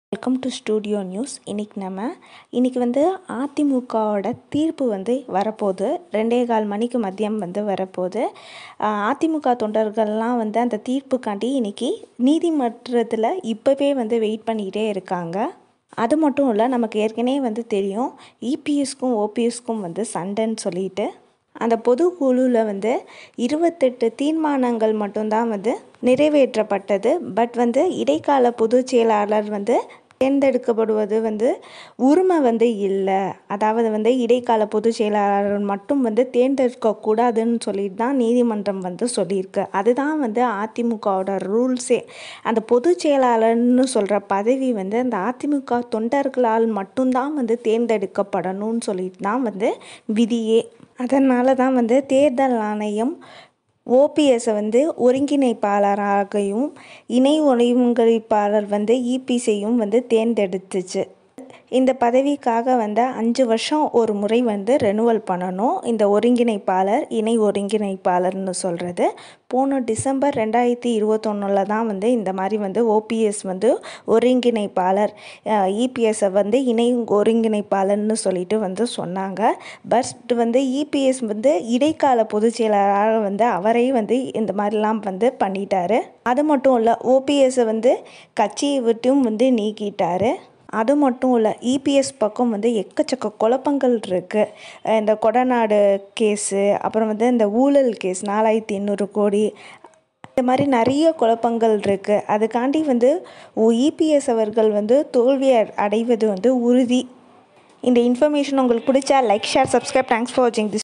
welcome to studio news இன்றைக்கி நம்ம இன்றைக்கி வந்து அதிமுகவோட தீர்ப்பு வந்து வரப்போகுது ரெண்டே கால் மணிக்கு மதியம் வந்து வரப்போகுது ஆஹ் அதிமுக தொண்டர்கள்லாம் வந்து அந்த தீர்ப்புக்காண்டி இன்றைக்கி நீதிமன்றத்தில் இப்போவே வந்து வெயிட் பண்ணிக்கிட்டே இருக்காங்க அது மட்டும் இல்லை நமக்கு ஏற்கனவே வந்து தெரியும் இபிஎஸ்க்கும் ஓபிஎஸ்க்கும் வந்து சண்டைன்னு சொல்லிட்டு அந்த பொதுக்குழுவில் வந்து இருபத்தெட்டு தீர்மானங்கள் மட்டும்தான் வந்து நிறைவேற்றப்பட்டது பட் வந்து இடைக்கால பொதுச் செயலாளர் வந்து தேர்ந்தெடுக்கப்படுவது வந்து உரிமை வந்து இல்லை அதாவது வந்து இடைக்கால பொதுச் செயலாளர் மட்டும் வந்து தேர்ந்தெடுக்கக்கூடாதுன்னு சொல்லிட்டு தான் நீதிமன்றம் வந்து சொல்லியிருக்கு அதுதான் வந்து அதிமுகவோட ரூல்ஸே அந்த பொதுச் செயலாளர்னு சொல்கிற பதவி வந்து அந்த அதிமுக தொண்டர்களால் மட்டும்தான் வந்து தேர்ந்தெடுக்கப்படணும்னு சொல்லிட்டு தான் வந்து விதியே அதனால தான் வந்து தேர்தல் ஆணையம் ஓபிஎஸ்ஸை வந்து ஒருங்கிணைப்பாளராகவும் இணை ஒருங்கிணைப்பாளர் வந்து இபிசியும் வந்து தேர்ந்தெடுத்துச்சு இந்த பதவிக்காக வந்து அஞ்சு வருஷம் ஒரு முறை வந்து ரெனுவல் பண்ணணும் இந்த ஒருங்கிணைப்பாளர் இணை ஒருங்கிணைப்பாளர்னு சொல்கிறது போன டிசம்பர் ரெண்டாயிரத்தி இருபத்தொன்னில் தான் வந்து இந்த மாதிரி வந்து ஓபிஎஸ் வந்து ஒருங்கிணைப்பாளர் இபிஎஸ்ஸை வந்து இணை ஒருங்கிணைப்பாளர்னு சொல்லிட்டு வந்து சொன்னாங்க பட் வந்து இபிஎஸ் வந்து இடைக்கால பொதுச் செயலாளராக வந்து அவரே வந்து இந்த மாதிரிலாம் வந்து பண்ணிட்டாரு அது மட்டும் இல்லை ஓபிஎஸ்ஸை வந்து கட்சியை விட்டும் வந்து நீக்கிட்டாரு அது மட்டும் இல்லை இபிஎஸ் பக்கம் வந்து எக்கச்சக்க குழப்பங்கள் இருக்குது இந்த கொடநாடு கேஸு அப்புறம் வந்து இந்த ஊழல் கேஸ் நாலாயிரத்தி எண்ணூறு கோடி இந்த மாதிரி நிறைய குழப்பங்கள் இருக்குது அதுக்காண்டி வந்து இபிஎஸ் அவர்கள் வந்து தோல்வி அடைவது வந்து உறுதி இந்த இன்ஃபர்மேஷன் உங்களுக்கு பிடிச்சா like share subscribe thanks for வாட்சிங் திஸ்